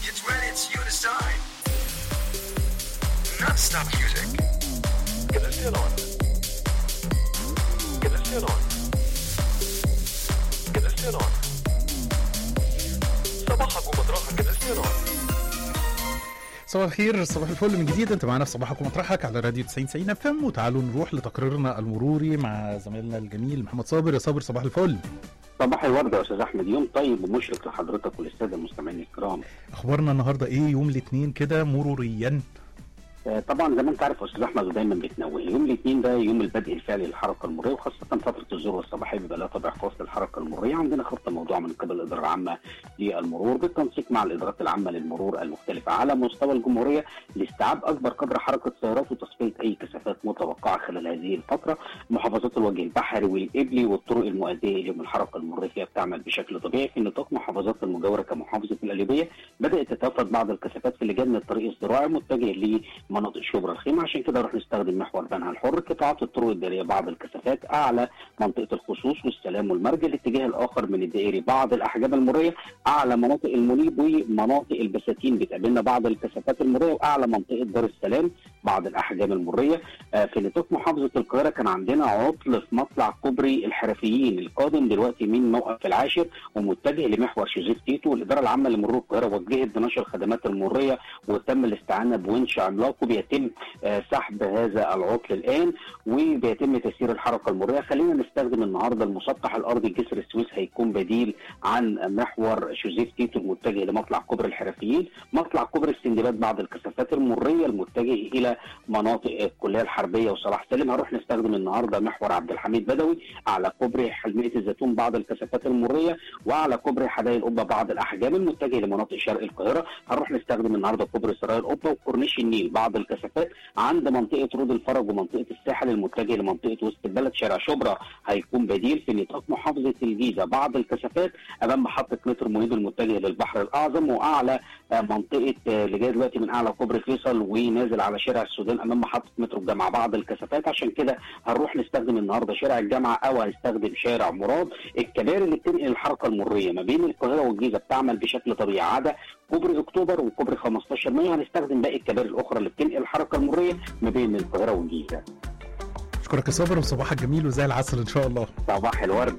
It's when it's you decide. Non-stop music. Conexión. Conexión. Conexión. صباحك ومطرحك conexión. صباح الخير صباح الفل من جديد انت معانا في صباحك ومطرحك على راديو 90 90 اف ام وتعالوا نروح لتقريرنا المروري مع زميلنا الجميل محمد صابر يا صابر صباح الفل صباح الورد يا استاذ احمد يوم طيب ومشرق لحضرتك وللساده المستمعين الكرام اخبارنا النهارده ايه يوم الاثنين كده مروريا آه، طبعا زي ما انت عارف يا استاذ احمد ودايما بتنوه يوم الاثنين ده يوم البدء الفعلي للحركه المروريه وخاصه فتره الذروه الصباحيه بيبقى لها طابع خاص للحركه المروريه عندنا خطه موضوع من قبل الاداره العامه للمرور بالتنسيق مع الادارات العامه للمرور المختلفه على مستوى الجمهوريه لاستيعاب اكبر قدر حركه سيارات وتصفيه اي كثافات متوقعه خلال هذه الفتره محافظات الوجه البحري والابلي والطرق المؤديه اليوم الحركه المروريه فيها بتعمل بشكل طبيعي في نطاق محافظات المجاوره كمحافظه القليوبيه بدات تتوافد بعض الكثافات في لجان الطريق الزراعي متجه لمناطق شبرا الخيمه عشان كده نروح نستخدم محور بنها الحر قطاعات الطرق الدائريه بعض الكثافات اعلى منطقه الخصوص والسلام والمرج الاتجاه الاخر من الدائري بعض الاحجام المريه اعلى مناطق المنيب ومناطق البساتين بتقابلنا بعض الكثافات المريه واعلى منطقه دار السلام بعض الاحجام المريه آه، في نطاق محافظه القاهره كان عندنا عطل في مطلع كوبري الحرفيين القادم دلوقتي من موقف العاشر ومتجه لمحور شوزيف تيتو الاداره العامه لمرور القاهره وجهت بنشر الخدمات المريه وتم الاستعانه بونش عملاق وبيتم آه، سحب هذا العطل الان وبيتم تسيير الحركه المريه خلينا نستخدم النهارده المسطح الارضي جسر السويس هيكون بديل عن محور شوزيف تيتو المتجه لمطلع كوبري الحرفيين مطلع كوبري السندباد بعض الكثافات المريه المتجه الى مناطق الكليه الحربيه وصلاح سالم هنروح نستخدم النهارده محور عبد الحميد بدوي على كوبري حلميه الزيتون بعض الكثافات المريه وعلى كوبري حدائق القبه بعض الاحجام المتجه لمناطق شرق القاهره هنروح نستخدم النهارده كوبري سرايا القبه وكورنيش النيل بعض الكثافات عند منطقه رود الفرج ومنطقه الساحل المتجه لمنطقه وسط البلد شارع شبرا هيكون بديل في نطاق محافظه الجيزه بعض الكثافات امام محطه مترو منيب المتجه للبحر الاعظم واعلى آه، منطقه آه، اللي جايه دلوقتي من اعلى كوبري فيصل ونازل على شارع السودان امام محطه مترو الجامعه بعض الكثافات عشان كده هنروح نستخدم النهارده شارع الجامعه او هنستخدم شارع مراد الكباري اللي بتنقل الحركه المريه ما بين القاهره والجيزه بتعمل بشكل طبيعي عدا كوبري اكتوبر وكوبري 15 مايو هنستخدم باقي الكباري الاخرى اللي بتنقل الحركه المريه ما بين القاهره والجيزه اشكرك يا صابر وصباحك جميل وزي العسل ان شاء الله صباح الورد